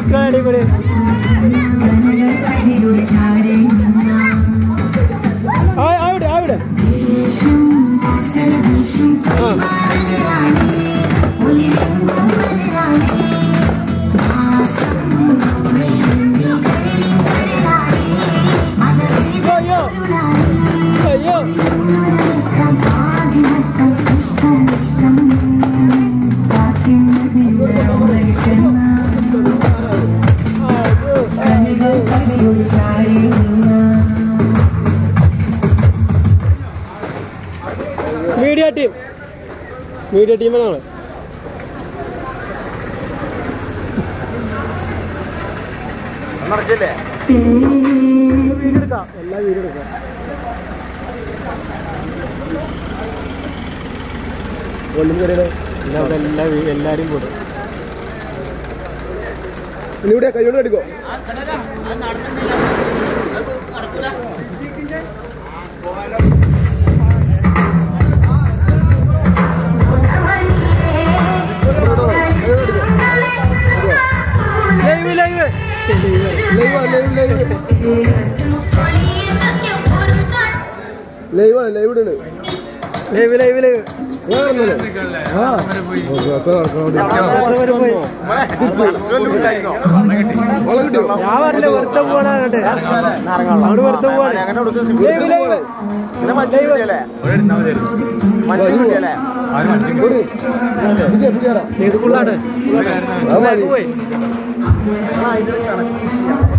നിൽക്കാൻ അടിപൊളി ആ അവിടെ അവിടെ ആ അയ്യോ അയ്യോ മീഡിയ ടീം മീഡിയ ടീമിനാണ് നടക്കില്ലേ വീഡിയോ എടുക്കാം എല്ലാ വീഡിയോ എടുക്കാം കൊല്ലും കയറിയത് എല്ലാ വീ- എല്ലാരും കൂടും ഇവിടെ കൈയോട് എടുക്കോ live live live live live live live ഇടണ് ലൈവ് ലൈവ് ലൈവ് ആ ഒക്കെ നടക്കണോണ്ട് പോയി വളം കിട്ടിയോ ഞാൻ പറഞ്ഞില്ല വെറുതെ പോകാനാകട്ടെ അവിടെ വെറുതെ പോവാണ് ലൈവ് ലൈവ് പുതിയ പുതിയ ഇത് ഫുള്ളാണ് ആ മതി. പോയി